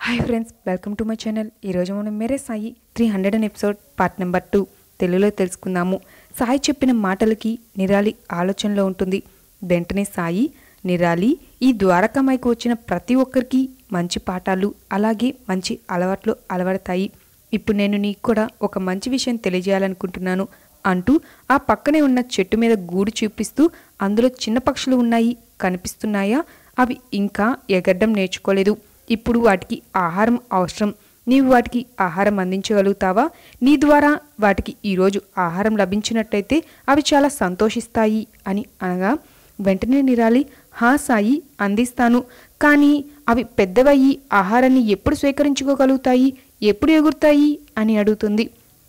hi friends welcome to my channel ఈరోజు మనం Mere Sai three hundred and episode part number two తెలుగులో తెలుసుకుందాము సాయి చెప్పిన మాటలకి నిరాలి ఆలోచనలో ఉంటుంది వెంటనే సాయి నిరాలి ఈ ద్వారకామాయికి వచ్చిన ప్రతి ఒక్కరికి మంచి పాఠాలు అలాగే మంచి అలవాట్లు అలవడతాయి ఇప్పుడు నేను నీకు కూడా ఒక మంచి విషయం తెలియజేయాలనుకుంటున్నాను అంటూ ఆ పక్కనే ఉన్న చెట్టు మీద గూడు చూపిస్తూ అందులో చిన్న పక్షులు ఉన్నాయి కనిపిస్తున్నాయా అవి ఇంకా ఎగడ్డం నేర్చుకోలేదు ఇప్పుడు వాటికి ఆహారం అవసరం నీవు వాటికి ఆహారం అందించగలుగుతావా నీ ద్వారా వాటికి ఈరోజు ఆహారం లభించినట్టయితే అవి చాలా సంతోషిస్తాయి అని అనగా వెంటనే నిరాలి హా సాయి అందిస్తాను కానీ అవి పెద్దవయ్యి ఆహారాన్ని ఎప్పుడు స్వీకరించుకోగలుగుతాయి ఎప్పుడు ఎగురుతాయి అని అడుగుతుంది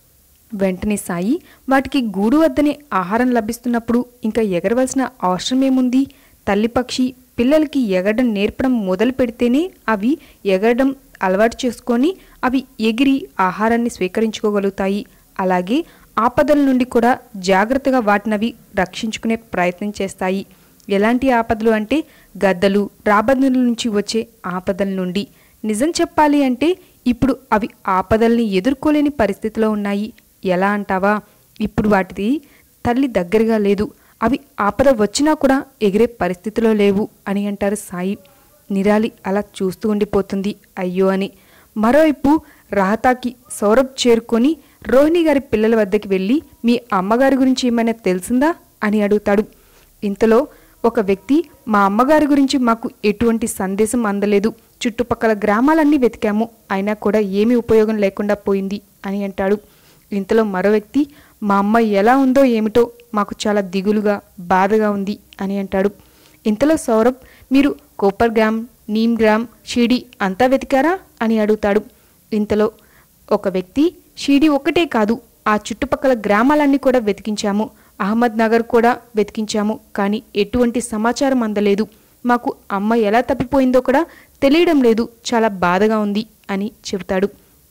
వెంటనే సాయి వాటికి గూడు వద్దనే ఆహారం లభిస్తున్నప్పుడు ఇంకా ఎగరవలసిన అవసరం ఏముంది తల్లి పక్షి పిల్లలకి ఎగరడం నేర్పడం మొదలు పెడితేనే అవి ఎగరడం అలవాటు చేసుకొని అవి ఎగిరి ఆహారాన్ని స్వీకరించుకోగలుగుతాయి అలాగే ఆపదల నుండి కూడా జాగ్రత్తగా వాటినవి రక్షించుకునే ప్రయత్నం చేస్తాయి ఎలాంటి ఆపదలు అంటే గద్దలు రాబందుల నుంచి వచ్చే ఆపదల నుండి నిజం చెప్పాలి అంటే ఇప్పుడు అవి ఆపదల్ని ఎదుర్కోలేని పరిస్థితిలో ఉన్నాయి ఎలా అంటావా ఇప్పుడు వాటిది తల్లి దగ్గరగా లేదు అవి ఆపద వచ్చినా కూడా ఎగిరే పరిస్థితిలో లేవు అని అంటారు సాయి నిరాలి అలా చూస్తూ ఉండిపోతుంది అయ్యో అని మరోవైపు రాహతాకి సౌరభ్ చేరుకొని రోహిణి గారి పిల్లల వద్దకి వెళ్ళి మీ అమ్మగారి గురించి ఏమైనా తెలిసిందా అని అడుగుతాడు ఇంతలో ఒక వ్యక్తి మా అమ్మగారి గురించి మాకు ఎటువంటి సందేశం అందలేదు చుట్టుపక్కల గ్రామాలన్నీ వెతికాము అయినా కూడా ఏమీ ఉపయోగం లేకుండా పోయింది అని అంటాడు ఇంతలో మరో వ్యక్తి మా అమ్మ ఎలా ఉందో ఏమిటో మాకు చాలా దిగులుగా బాధగా ఉంది అని అంటాడు ఇంతలో సౌరభ్ మీరు కోపర్ గ్రామ్ నీమ్ గ్రామ్ షీడి అంతా వెతికారా అని అడుగుతాడు ఇంతలో ఒక వ్యక్తి షీడి ఒక్కటే కాదు ఆ చుట్టుపక్కల గ్రామాలన్నీ కూడా వెతికించాము అహ్మద్ నగర్ కూడా వెతికించాము కానీ ఎటువంటి సమాచారం అందలేదు మాకు అమ్మ ఎలా తప్పిపోయిందో కూడా తెలియడం లేదు చాలా బాధగా ఉంది అని చెబుతాడు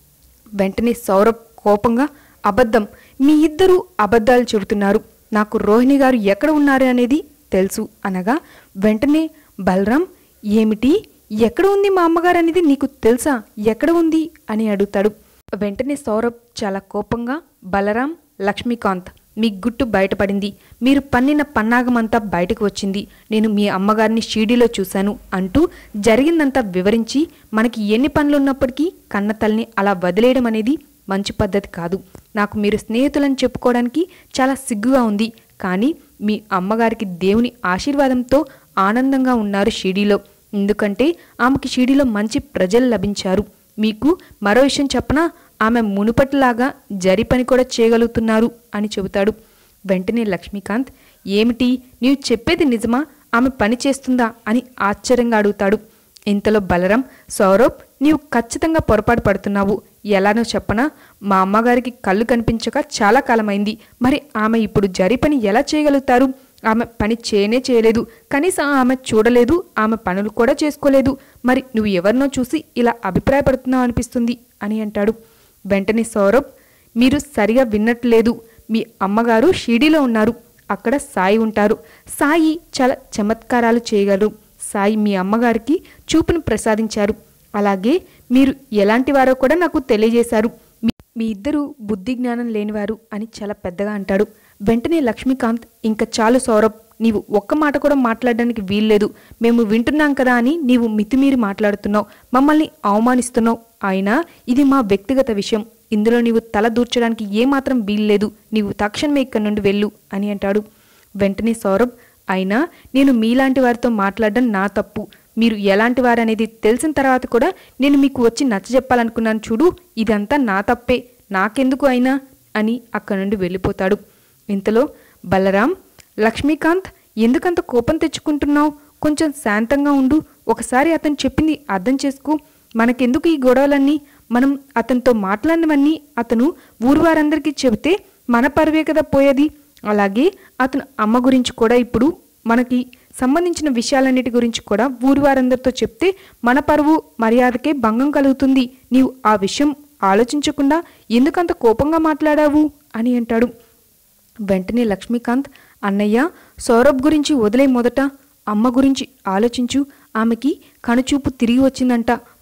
వెంటనే సౌరభ్ కోపంగా అబద్ధం మీ ఇద్దరు అబద్ధాలు చెబుతున్నారు నాకు రోహిణి గారు ఎక్కడ ఉన్నారు అనేది తెలుసు అనగా వెంటనే బలరాం ఏమిటి ఎక్కడ ఉంది మా అమ్మగారు అనేది నీకు తెలుసా ఎక్కడ ఉంది అని అడుగుతాడు వెంటనే సౌరభ్ చాలా కోపంగా బలరాం లక్ష్మీకాంత్ మీ గుట్టు బయటపడింది మీరు పన్నిన పన్నాగమంతా బయటకు వచ్చింది నేను మీ అమ్మగారిని షీడీలో చూశాను అంటూ జరిగిందంతా వివరించి మనకి ఎన్ని పనులున్నప్పటికీ కన్న తల్లిని అలా వదిలేయడం అనేది మంచి పద్ధతి కాదు నాకు మీరు స్నేహితులని చెప్పుకోవడానికి చాలా సిగ్గుగా ఉంది కానీ మీ అమ్మగారికి దేవుని ఆశీర్వాదంతో ఆనందంగా ఉన్నారు షిడీలో ఎందుకంటే ఆమెకి షిడీలో మంచి ప్రజలు లభించారు మీకు మరో విషయం చెప్పనా ఆమె మునుపటిలాగా జరి పని కూడా చేయగలుగుతున్నారు అని చెబుతాడు వెంటనే లక్ష్మీకాంత్ ఏమిటి నీవు చెప్పేది నిజమా ఆమె పని చేస్తుందా అని ఆశ్చర్యంగా అడుగుతాడు ఇంతలో బలరాం సౌరభ్ నీవు ఖచ్చితంగా పొరపాటు పడుతున్నావు ఎలానో చెప్పనా మా అమ్మగారికి కళ్ళు కనిపించక చాలా కాలమైంది మరి ఆమె ఇప్పుడు జరి పని ఎలా చేయగలుగుతారు ఆమె పని చేయనే చేయలేదు కనీసం ఆమె చూడలేదు ఆమె పనులు కూడా చేసుకోలేదు మరి నువ్వు ఎవరినో చూసి ఇలా అభిప్రాయపడుతున్నావు అనిపిస్తుంది అని అంటాడు వెంటనే సౌరభ్ మీరు సరిగా విన్నట్లేదు మీ అమ్మగారు షిడీలో ఉన్నారు అక్కడ సాయి ఉంటారు సాయి చాలా చమత్కారాలు చేయగలరు సాయి మీ అమ్మగారికి చూపును ప్రసాదించారు అలాగే మీరు ఎలాంటి వారో కూడా నాకు తెలియజేశారు మీ- మీ ఇద్దరు బుద్ధి జ్ఞానం లేనివారు అని చాలా పెద్దగా అంటాడు వెంటనే లక్ష్మీకాంత్ ఇంకా చాలు సౌరభ్ నీవు ఒక్క మాట కూడా మాట్లాడడానికి వీల్లేదు మేము వింటున్నాం కదా అని నీవు మితిమీరి మాట్లాడుతున్నావు మమ్మల్ని అవమానిస్తున్నావు అయినా ఇది మా వ్యక్తిగత విషయం ఇందులో నీవు తల దూర్చడానికి ఏమాత్రం వీల్లేదు నీవు తక్షణమే ఇక్కడి నుండి వెళ్ళు అని అంటాడు వెంటనే సౌరభ్ అయినా నేను మీలాంటి వారితో మాట్లాడడం నా తప్పు మీరు ఎలాంటి వారనేది తెలిసిన తర్వాత కూడా నేను మీకు వచ్చి నచ్చజెప్పాలనుకున్నాను చూడు ఇదంతా నా తప్పే నాకెందుకు అయినా అని అక్కడి నుండి వెళ్ళిపోతాడు ఇంతలో బలరాం లక్ష్మీకాంత్ ఎందుకంత కోపం తెచ్చుకుంటున్నావు కొంచెం శాంతంగా ఉండు ఒకసారి అతను చెప్పింది అర్థం చేసుకో మనకెందుకు ఈ గొడవలన్నీ మనం అతనితో మాట్లాడినవన్నీ అతను ఊరు వారందరికీ చెబితే మన పరువే కదా పోయేది అలాగే అతను అమ్మ గురించి కూడా ఇప్పుడు మనకి సంబంధించిన విషయాలన్నిటి గురించి కూడా ఊరి వారందరితో చెప్తే మన పరువు మర్యాదకే భంగం కలుగుతుంది నీవు ఆ విషయం ఆలోచించకుండా ఎందుకంత కోపంగా మాట్లాడావు అని అంటాడు వెంటనే లక్ష్మీకాంత్ అన్నయ్య సౌరభ్ గురించి వదిలే మొదట అమ్మ గురించి ఆలోచించు ఆమెకి కనుచూపు తిరిగి వచ్చిందంట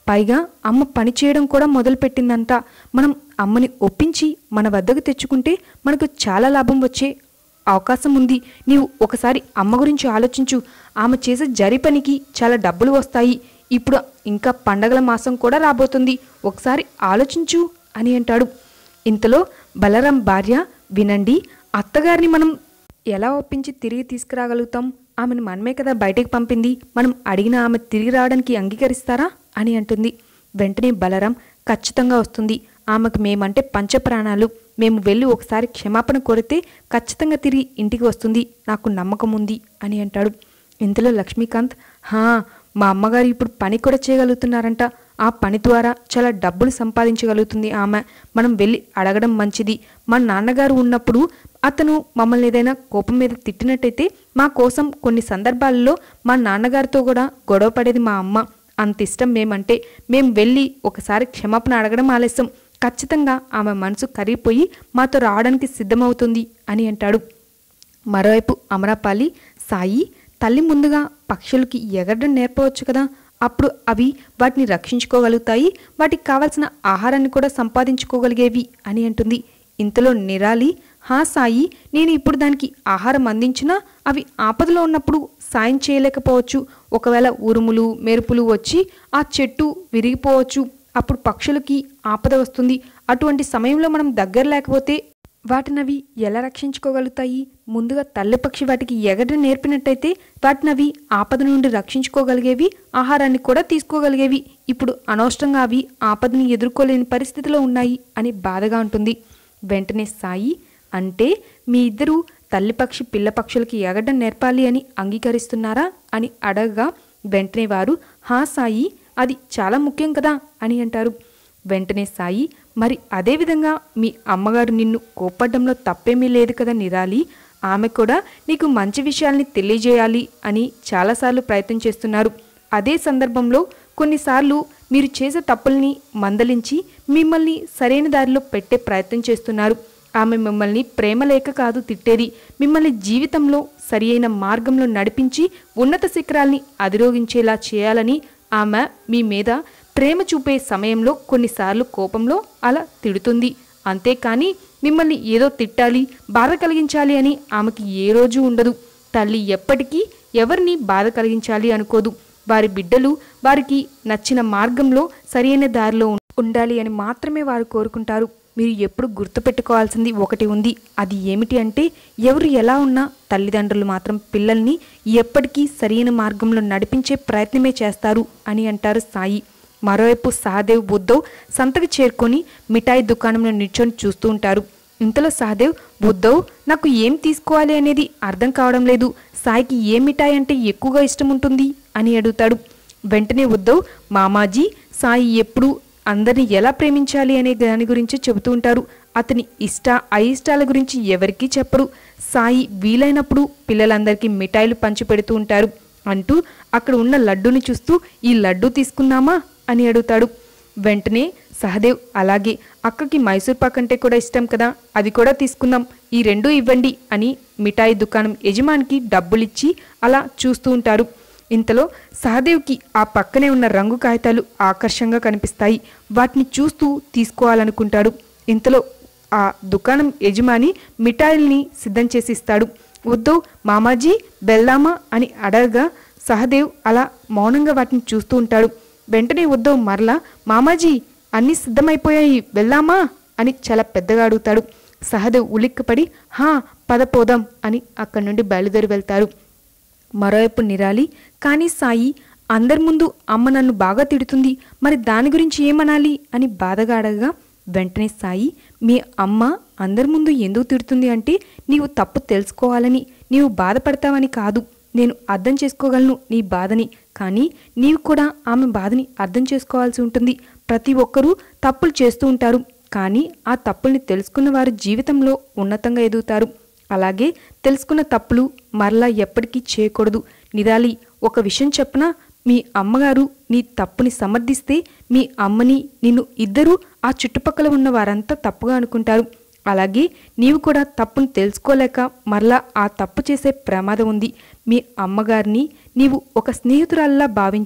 పైగా అమ్మ పని చేయడం కూడా మొదలుపెట్టిందంట మనం అమ్మని ఒప్పించి మన వద్దకు తెచ్చుకుంటే మనకు చాలా లాభం వచ్చే అవకాశం ఉంది నీవు ఒకసారి అమ్మ గురించి ఆలోచించు ఆమె చేసే జరి పనికి చాలా డబ్బులు వస్తాయి ఇప్పుడు ఇంకా పండగల మాసం కూడా రాబోతుంది ఒకసారి ఆలోచించు అని అంటాడు ఇంతలో బలరాం భార్య వినండి అత్తగారిని మనం ఎలా ఒప్పించి తిరిగి తీసుకురాగలుగుతాం ఆమెను మనమే కదా బయటికి పంపింది మనం అడిగిన ఆమె తిరిగి రావడానికి అంగీకరిస్తారా అని అంటుంది వెంటనే బలరాం ఖచ్చితంగా వస్తుంది ఆమెకు మేమంటే పంచప్రాణాలు మేము వెళ్ళి ఒకసారి క్షమాపణ కోరితే ఖచ్చితంగా తిరిగి ఇంటికి వస్తుంది నాకు నమ్మకం ఉంది అని అంటాడు ఇంతలో లక్ష్మీకాంత్ హా మా అమ్మగారు ఇప్పుడు పని కూడా చేయగలుగుతున్నారంట ఆ పని ద్వారా చాలా డబ్బులు సంపాదించగలుగుతుంది ఆమె మనం వెళ్ళి అడగడం మంచిది మా నాన్నగారు ఉన్నప్పుడు అతను మమ్మల్ని ఏదైనా కోపం మీద తిట్టినట్టయితే మా కోసం కొన్ని సందర్భాల్లో మా నాన్నగారితో కూడా గొడవ పడేది మా అమ్మ అంత ఇష్టం మేమంటే మేం వెళ్ళి ఒకసారి క్షమాపణ అడగడం ఆలస్యం ఖచ్చితంగా ఆమె మనసు కరిగిపోయి మాతో రావడానికి సిద్ధమవుతుంది అని అంటాడు మరోవైపు అమరాపాలి సాయి తల్లి ముందుగా పక్షులకి ఎగరడం నేర్పవచ్చు కదా అప్పుడు అవి వాటిని రక్షించుకోగలుగుతాయి వాటికి కావలసిన ఆహారాన్ని కూడా సంపాదించుకోగలిగేవి అని అంటుంది ఇంతలో నిరాలి హా సాయి నేను ఇప్పుడు దానికి ఆహారం అందించినా అవి ఆపదలో ఉన్నప్పుడు సాయం చేయలేకపోవచ్చు ఒకవేళ ఉరుములు మెరుపులు వచ్చి ఆ చెట్టు విరిగిపోవచ్చు అప్పుడు పక్షులకి ఆపద వస్తుంది అటువంటి సమయంలో మనం దగ్గర లేకపోతే వాటినవి ఎలా రక్షించుకోగలుగుతాయి ముందుగా తల్లి పక్షి వాటికి ఎగరడం నేర్పినట్టయితే వాటినవి ఆపద నుండి రక్షించుకోగలిగేవి ఆహారాన్ని కూడా తీసుకోగలిగేవి ఇప్పుడు అనవసరంగా అవి ఆపదని ఎదుర్కోలేని పరిస్థితిలో ఉన్నాయి అని బాధగా ఉంటుంది వెంటనే సాయి అంటే మీ ఇద్దరూ తల్లి పక్షి పిల్ల పక్షులకి ఎగరడం నేర్పాలి అని అంగీకరిస్తున్నారా అని అడగగా వెంటనే వారు హా సాయి అది చాలా ముఖ్యం కదా అని అంటారు వెంటనే సాయి మరి అదేవిధంగా మీ అమ్మగారు నిన్ను కోప్పడంలో తప్పేమీ లేదు కదా నిరాలి ఆమె కూడా నీకు మంచి విషయాల్ని తెలియజేయాలి అని చాలాసార్లు ప్రయత్నం చేస్తున్నారు అదే సందర్భంలో కొన్నిసార్లు మీరు చేసే తప్పుల్ని మందలించి మిమ్మల్ని సరైన దారిలో పెట్టే ప్రయత్నం చేస్తున్నారు ఆమె మిమ్మల్ని ప్రేమ లేక కాదు తిట్టేది మిమ్మల్ని జీవితంలో సరి అయిన మార్గంలో నడిపించి ఉన్నత శిఖరాల్ని అధిరోగించేలా చేయాలని ఆమె మీ మీద ప్రేమ చూపే సమయంలో కొన్నిసార్లు కోపంలో అలా తిడుతుంది అంతేకాని మిమ్మల్ని ఏదో తిట్టాలి బాధ కలిగించాలి అని ఆమెకి ఏ రోజు ఉండదు తల్లి ఎప్పటికీ ఎవరిని బాధ కలిగించాలి అనుకోదు వారి బిడ్డలు వారికి నచ్చిన మార్గంలో సరైన దారిలో ఉం- ఉండాలి అని మాత్రమే వారు కోరుకుంటారు మీరు ఎప్పుడు గుర్తుపెట్టుకోవాల్సింది ఒకటి ఉంది అది ఏమిటి అంటే ఎవరు ఎలా ఉన్నా తల్లిదండ్రులు మాత్రం పిల్లల్ని ఎప్పటికీ సరైన మార్గంలో నడిపించే ప్రయత్నమే చేస్తారు అని అంటారు సాయి మరోవైపు సహదేవ్ బుద్ధవ్ సంతకు చేరుకొని మిఠాయి దుకాణంలో నిల్చొని చూస్తూ ఉంటారు ఇంతలో సహదేవ్ బుద్ధవ్ నాకు ఏం తీసుకోవాలి అనేది అర్థం కావడం లేదు సాయికి ఏ మిఠాయి అంటే ఎక్కువగా ఇష్టం ఉంటుంది అని అడుగుతాడు వెంటనే ఉద్ధవ్ మామాజీ సాయి ఎప్పుడు అందరిని ఎలా ప్రేమించాలి అనే దాని గురించి చెబుతూ ఉంటారు అతని ఇష్ట అయిష్టాల గురించి ఎవరికీ చెప్పరు సాయి వీలైనప్పుడు పిల్లలందరికీ మిఠాయిలు పంచి పెడుతూ ఉంటారు అంటూ అక్కడ ఉన్న లడ్డూని చూస్తూ ఈ లడ్డూ తీసుకుందామా అని అడుగుతాడు వెంటనే సహదేవ్ అలాగే అక్కకి మైసూర్ పాక్ అంటే కూడా ఇష్టం కదా అది కూడా తీసుకుందాం ఈ రెండూ ఇవ్వండి అని మిఠాయి దుకాణం యజమానికి డబ్బులిచ్చి అలా చూస్తూ ఉంటారు ఇంతలో సహదేవ్కి ఆ పక్కనే ఉన్న రంగు కాగితాలు ఆకర్షంగా కనిపిస్తాయి వాటిని చూస్తూ తీసుకోవాలనుకుంటాడు ఇంతలో ఆ దుకాణం యజమాని మిఠాయిల్ని సిద్ధం చేసి ఇస్తాడు వద్దు మామాజీ వెళ్దామా అని అడగగా సహదేవ్ అలా మౌనంగా వాటిని చూస్తూ ఉంటాడు వెంటనే ఉద్ధవ్ మరలా మామాజీ అన్నీ సిద్ధమైపోయాయి వెళ్దామా అని చాలా పెద్దగా అడుగుతాడు సహదేవ్ ఉలిక్కిపడి హా పద పోదాం అని అక్కడి నుండి బయలుదేరి వెళ్తారు మరోవైపు నిరాలి కానీ సాయి అందరి ముందు అమ్మ నన్ను బాగా తిడుతుంది మరి దాని గురించి ఏమనాలి అని బాధగా అడగగా వెంటనే సాయి మీ అమ్మ అందరి ముందు ఎందుకు తిడుతుంది అంటే నీవు తప్పు తెలుసుకోవాలని నీవు బాధపడతావని కాదు నేను అర్థం చేసుకోగలను నీ బాధని కానీ నీవు కూడా ఆమె బాధని అర్థం చేసుకోవాల్సి ఉంటుంది ప్రతి ఒక్కరూ తప్పులు చేస్తూ ఉంటారు కానీ ఆ తప్పుల్ని తెలుసుకున్న వారు జీవితంలో ఉన్నతంగా ఎదుగుతారు అలాగే తెలుసుకున్న తప్పులు మరలా ఎప్పటికీ చేయకూడదు నిరాలి ఒక విషయం చెప్పనా మీ అమ్మగారు నీ తప్పుని సమర్థిస్తే మీ అమ్మని నిన్ను ఇద్దరూ ఆ చుట్టుపక్కల ఉన్న వారంతా తప్పుగా అనుకుంటారు అలాగే నీవు కూడా తప్పును తెలుసుకోలేక మరలా ఆ తప్పు చేసే ప్రమాదం ఉంది మీ అమ్మగారిని నీవు ఒక స్నేహితురాల్లా భావించి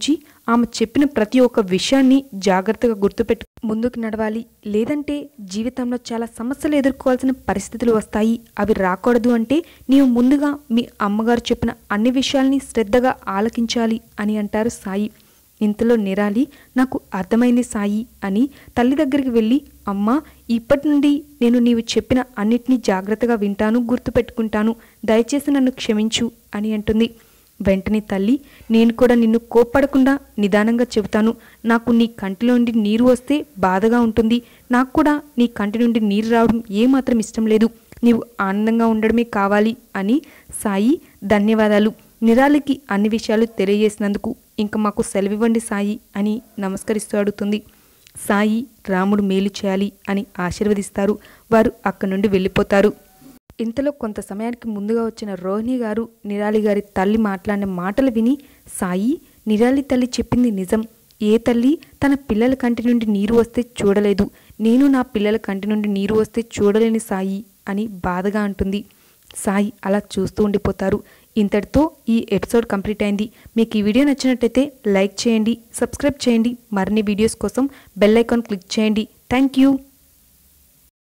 ఆమె చెప్పిన ప్రతి ఒక్క విషయాన్ని జాగ్రత్తగా గుర్తుపెట్టు ముందుకు నడవాలి లేదంటే జీవితంలో చాలా సమస్యలు ఎదుర్కోవాల్సిన పరిస్థితులు వస్తాయి అవి రాకూడదు అంటే నీవు ముందుగా మీ అమ్మగారు చెప్పిన అన్ని విషయాల్ని శ్రద్ధగా ఆలకించాలి అని అంటారు సాయి ఇంతలో నిరాలి నాకు అర్థమైంది సాయి అని తల్లి దగ్గరికి వెళ్ళి అమ్మా ఇప్పటి నుండి నేను నీవు చెప్పిన అన్నిటినీ జాగ్రత్తగా వింటాను గుర్తుపెట్టుకుంటాను దయచేసి నన్ను క్షమించు అని అంటుంది వెంటనే తల్లి నేను కూడా నిన్ను కోప్పడకుండా నిదానంగా చెబుతాను నాకు నీ కంటిలో నుండి నీరు వస్తే బాధగా ఉంటుంది నాకు కూడా నీ కంటి నుండి నీరు రావడం ఏమాత్రం ఇష్టం లేదు నీవు ఆనందంగా ఉండడమే కావాలి అని సాయి ధన్యవాదాలు నిరాలికి అన్ని విషయాలు తెలియజేసినందుకు ఇంక మాకు సెలవివ్వండి సాయి అని నమస్కరిస్తూ అడుగుతుంది సాయి రాముడు మేలు చేయాలి అని ఆశీర్వదిస్తారు వారు అక్కడి నుండి వెళ్ళిపోతారు ఇంతలో కొంత సమయానికి ముందుగా వచ్చిన రోహిణి గారు నిరాలి గారి తల్లి మాట్లాడిన మాటలు విని సాయి నిరాలి తల్లి చెప్పింది నిజం ఏ తల్లి తన పిల్లల కంటి నుండి నీరు వస్తే చూడలేదు నేను నా పిల్లల కంటి నుండి నీరు వస్తే చూడలేని సాయి అని బాధగా అంటుంది సాయి అలా చూస్తూ ఉండిపోతారు ఇంతటితో ఈ ఎపిసోడ్ కంప్లీట్ అయింది మీకు ఈ వీడియో నచ్చినట్టయితే లైక్ చేయండి సబ్స్క్రైబ్ చేయండి మరిన్ని వీడియోస్ కోసం బెల్ ఐకాన్ క్లిక్ చేయండి థ్యాంక్ యూ